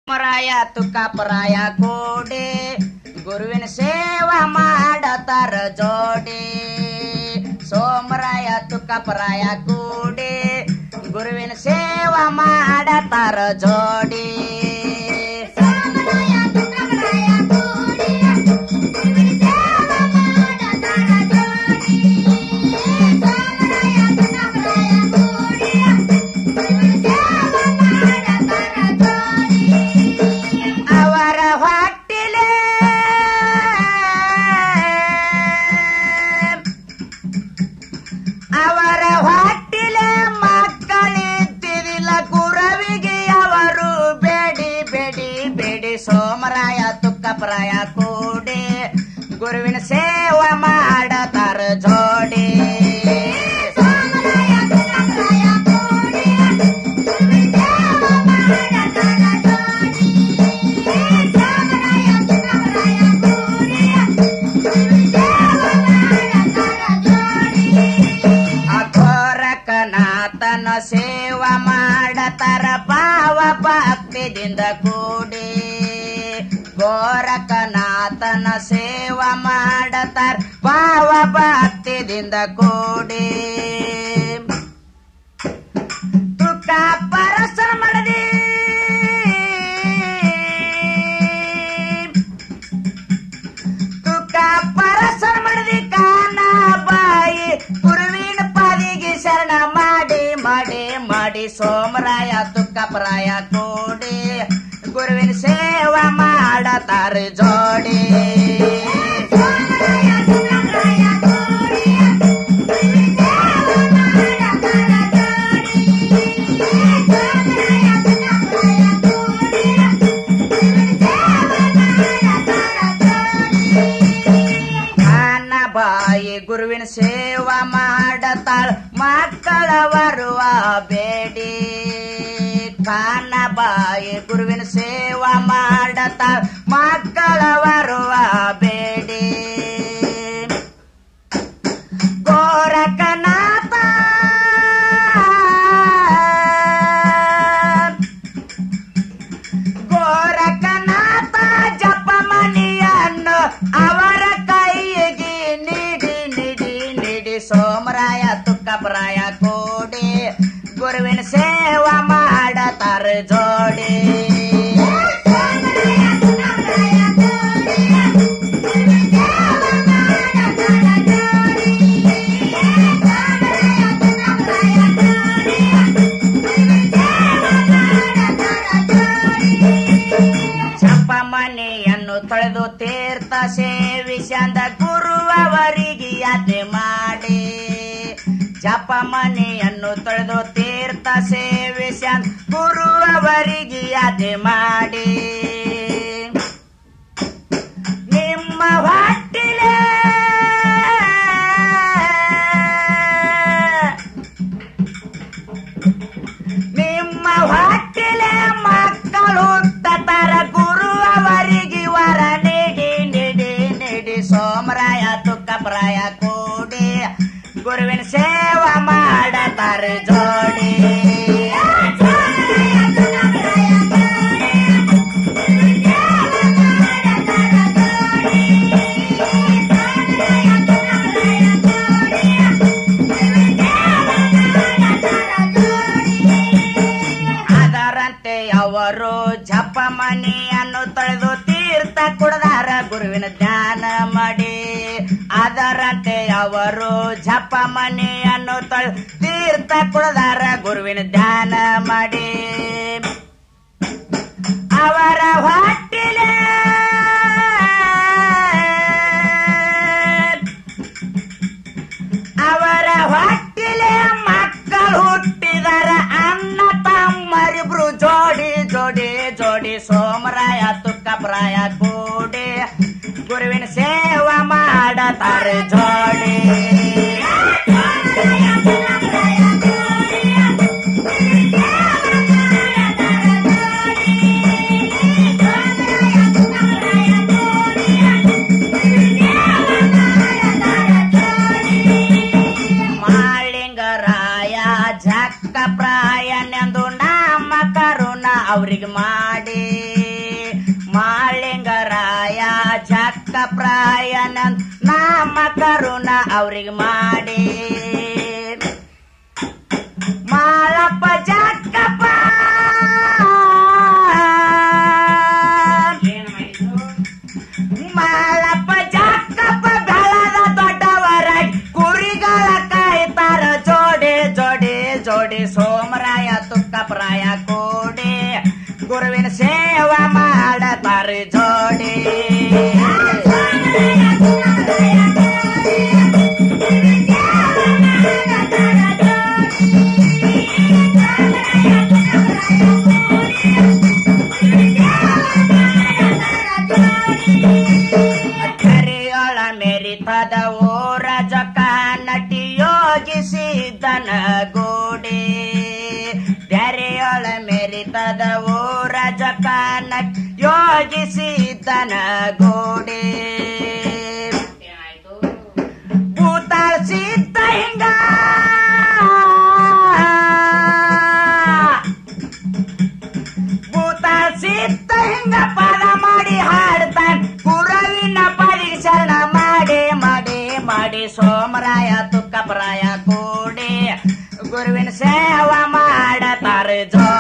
ಮರಾಯ ತುಕ್ಕಪರಾಯ ಕೋಡೆ ಗುರುವಿನ ಸೇವಾ ಮಾಡತಾರ ಜೋಡಿ ಸೋಮರಾಯ ತುಕ್ಕಪರಾಯ ಕೂಡಿ ಗುರುವಿನ ಸೇವಾ ಮಾಡತಾರ ಜೋಡಿ ಅವರ ಹೊಟ್ಟಿಲೆ ಅವರ ಹೊಟ್ಟಿಲೆ ಮಕ್ಕಳಿದ್ದಿದಿಲ್ಲ ಗುರವಿಗೆ ಅವರು ಬೇಡಿ ಬೇಡಿ ಬೇಡಿ ಸೋಮರಾಯ ತುಕ್ಕಪರಾಯ ಕೂಡಿ ಗುರುವಿನ ಸೇವೆ ಮಾಡತಾರ ಜೋಡಿ ಅಘೋರಕನಾಥನ ಸೇವಾ ಮಾಡತಾರ ಭಾವ ಭಕ್ತಿದಿಂದ ಕೂಡಿ ಗೋರಕನಾಥನ ಸೇವಾ ಮಾಡತಾರ ಭಾವ ಭಕ್ತಿದಿಂದ ಕೂಡಿ ತುಕ ಪರಸರ ಮಾಡದಿ ತುಕ ಪರಸರ ಮಾಡದಿ ಕಾನ ಬಾಯಿ ಗುರುವಿನ ಪಾದಿಗೆ ಶರಣ ಮಾಡಿ ಮಾಡಿ ಮಾಡಿ ಸೋಮರಾಯ ತುಕ್ಕಪರಾಯ ಕೂಡಿ ಗುರುವಿನ ಸೇವಾ ಮಾಡತಾರ ಜೋಡಿ ಕಾನ ಬಾಯಿ ಗುರುವಿನ ಸೇವಾ ಮಾಡತಾಳ ಮಕ್ಕಳ ಬರುವ ಬೇಡಿ ಕಾನ ಬಾಯಿ ಗುರುವಿನ ಸೇವಾ ಮಾಡತಾಳ ಮಕ್ಕಳ ಬರುವ ಬೇಡಿ ಗೋರಕನಾಥ ಗೋರಕನಾಥ ಜಪ ಮಣಿಯನ್ನು ಅವರ ಕೈಗೆ ನೀಡಿ ನೀಡಿ ನೀಡಿ ಸೋಮರಾಯ ತುಕ್ಕಪರಾಯ ಕೂಡಿ ಗುರುವಿನ ಸೇವಾ ಮಾಡತಾರ ಜೋಡಿ ಜಪ ಮನೆಯನ್ನು ತೊಳೆದು ತೀರ್ಥ ಸೇವಿಸಂದ ಗುರುವವರಿಗೆ ಯಾತ್ರೆ ಮಾಡಿ ಜಪ ಮನೆಯನ್ನು ತೊಳೆದು ತೀರ್ಥ ಸೇವಿಸಂದ ಗುರುವವರಿಗೆ ಯಾತ್ರೆ ಮಾಡಿ ನಿಮ್ಮ ಹೊಟ್ಟಿಲೆ ನಿಮ್ಮ ಹೊಟ್ಟಿಲೆ ಮಕ್ಕಳು ಹುಟ್ಟತಾರ ಗುರು ಅವರಿಗೆ ವರ ನೀಡಿ ನೀಡಿ ನೀಡಿ ಸೋಮರಾಯ ತುಕ್ಕಪರಾಯ ಕೂಡಿ ಗುರುವಿನ ಸೇವಾ ಮಾಡತಾರ ಜೋಡಿ ಅದರಂತೆ ಅವರು ಜಪ ಮನೆಯನ್ನು ತೊಳೆದು ತೀರ್ಥ ಕುಡದಾರ ಗುರುವಿನ ಧ್ಯಾನ ಮಾಡಿ ಅದರಂತೆ ಅವರು ಜಪ ಮನೆಯನ್ನು ತೊಳೆದು ತೀರ್ಥ ಕುಡದಾರ ಗುರುವಿನ ಧ್ಯಾನ ಮಾಡಿ ಅವರ ಹೊಟ್ಟಿಲೆ ಅವರ ಹೊಟ್ಟಿಲೆ ಮಕ್ಕಳು ಹುಟ್ಟಿದರ ಅನ್ನ ತಮ್ಮರಿಬ್ರು ಜೋಡಿ ಜೋಡಿ ಜೋಡಿ ಸೋಮರಾಯ ತುಕ್ಕಪರಾಯ ಕೂಡಿ ಗುರುವಿನ ಸೇವಾ ಮಾಡತಾರ ಜೋಡಿ ಮಾಳಿಂಗರಾಯ ಜಕ್ಕ ಪ್ರಾಯನೆಂದು ನಾಮ ಕರುಣ ಅವ್ರಿಗೆ ಮಾಡಿ ತುಕ್ಕ ಪ್ರಾಯನ ನಾಮಕರುಣ ಅವ್ರಿಗೆ ಮಾಡಿ ಮಾಳಪ್ಪ ಜಕ್ಕಪ್ಪ ಮಾಳಪ್ಪ ಜಕ್ಕಪ್ಪ ಬೆಳದ ದೊಡ್ಡವರಾಗಿ ಕುರಿಗಳ ಕಾಯ್ತಾರ ಜೋಡಿ ಜೋಡಿ ಜೋಡಿ ಸೋಮರಾಯ ತುಕ್ಕ ಪ್ರಾಯ ಕೂಡಿ ಗುರುವಿನ ಸೇವಾ ಮಾಡತಾರ ಜೋಡಿ ಕರಿಯೊಳ ಮೆರಿತದ ಊರ ಜಕ ನಟಿ ಯೋಗಿಸಿದನ ಗೋಡೆ ತೆರೆಯೊಳ ಮೆರಿತದ ಊರ ಜಕ ನಟಿ ಯೋಗಿಸಿದನ ಗೋಡೆ ಭೂತಾಳ ಸಿದ್ಧ ಹಿಂಗ ಭೂತ ಸಿದ್ಧ ಹಿಂಗ ಪದ ಮಾಡಿ ಹಾಡ್ತಾನ್ ಗುರುವಿನ ಪದಿ ಶರಣ ಮಾಡಿ ಮಾಡಿ ಮಾಡಿ ಸೋಮರಾಯ ತುಕ್ಕ ಪ್ರಾಯ ಕೂಡಿ ಗುರುವಿನ ಸೇವಾ ಮಾಡತಾರ ಜೋ